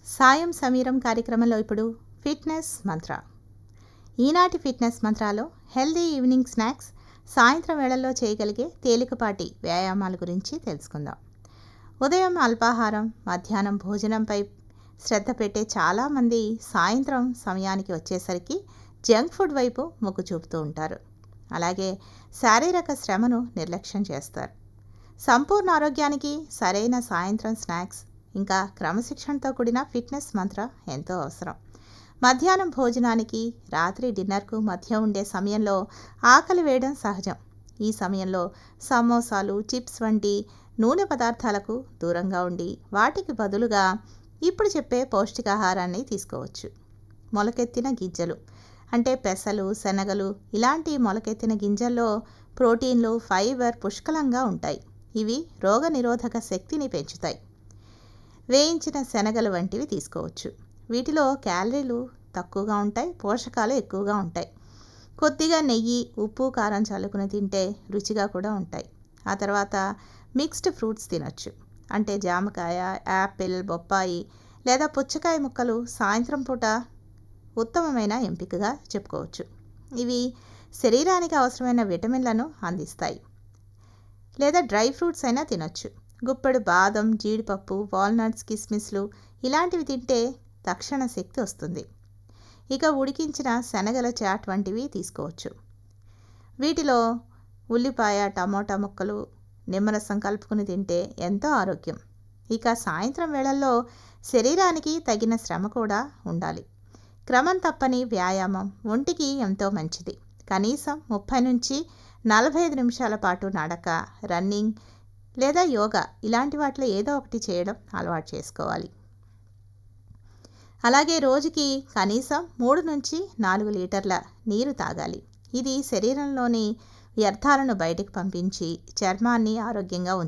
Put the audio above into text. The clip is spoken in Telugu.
సాయం సమీరం కార్యక్రమంలో ఇప్పుడు ఫిట్నెస్ మంత్ర ఈనాటి ఫిట్నెస్ మంత్రాలో హెల్దీ ఈవినింగ్ స్నాక్స్ సాయంత్రం వేళల్లో చేయగలిగే తేలికపాటి వ్యాయామాల గురించి తెలుసుకుందాం ఉదయం అల్పాహారం మధ్యాహ్నం భోజనంపై శ్రద్ధ పెట్టే చాలామంది సాయంత్రం సమయానికి వచ్చేసరికి జంక్ ఫుడ్ వైపు మొగ్గు చూపుతూ ఉంటారు అలాగే శారీరక శ్రమను నిర్లక్ష్యం చేస్తారు సంపూర్ణ ఆరోగ్యానికి సరైన సాయంత్రం స్నాక్స్ ఇంకా క్రమశిక్షణతో కూడిన ఫిట్నెస్ మంత్ర ఎంతో అవసరం మధ్యాహ్నం భోజనానికి రాత్రి డిన్నర్కు మధ్య ఉండే సమయంలో ఆకలి వేయడం సహజం ఈ సమయంలో సమోసాలు చిప్స్ వంటి నూనె పదార్థాలకు దూరంగా ఉండి వాటికి బదులుగా ఇప్పుడు చెప్పే పౌష్టికాహారాన్ని తీసుకోవచ్చు మొలకెత్తిన గింజలు అంటే పెసలు శనగలు ఇలాంటి మొలకెత్తిన గింజల్లో ప్రోటీన్లు ఫైబర్ పుష్కలంగా ఉంటాయి ఇవి రోగనిరోధక శక్తిని పెంచుతాయి వేయించిన శనగలు వంటివి తీసుకోవచ్చు వీటిలో క్యాలరీలు తక్కువగా ఉంటాయి పోషకాలు ఎక్కువగా ఉంటాయి కొద్దిగా నెయ్యి ఉప్పు కారం చల్లుకుని తింటే రుచిగా కూడా ఉంటాయి ఆ తర్వాత మిక్స్డ్ ఫ్రూట్స్ తినొచ్చు అంటే జామకాయ యాపిల్ బొప్పాయి లేదా పుచ్చకాయ ముక్కలు సాయంత్రం పూట ఉత్తమమైన ఎంపికగా చెప్పుకోవచ్చు ఇవి శరీరానికి అవసరమైన విటమిన్లను అందిస్తాయి లేదా డ్రై ఫ్రూట్స్ అయినా తినొచ్చు గుప్పెడు బాదం జీడిపప్పు వాల్నట్స్ కిస్మిస్లు ఇలాంటివి తింటే తక్షణ శక్తి వస్తుంది ఇక ఉడికించిన శనగల చాట్ వంటివి తీసుకోవచ్చు వీటిలో ఉల్లిపాయ టమోటా ముక్కలు నిమ్మరసం కలుపుకుని తింటే ఎంతో ఆరోగ్యం ఇక సాయంత్రం వేళల్లో శరీరానికి తగిన శ్రమ కూడా ఉండాలి క్రమం తప్పని వ్యాయామం ఒంటికి ఎంతో మంచిది కనీసం ముప్పై నుంచి నలభై ఐదు నిమిషాల పాటు నడక రన్నింగ్ లేదా యోగా ఇలాంటి వాటిలో ఏదో ఒకటి చేయడం అలవాటు చేసుకోవాలి అలాగే రోజుకి కనీసం మూడు నుంచి నాలుగు లీటర్ల నీరు తాగాలి ఇది శరీరంలోని వ్యర్థాలను బయటకు పంపించి చర్మాన్ని ఆరోగ్యంగా ఉంచుతుంది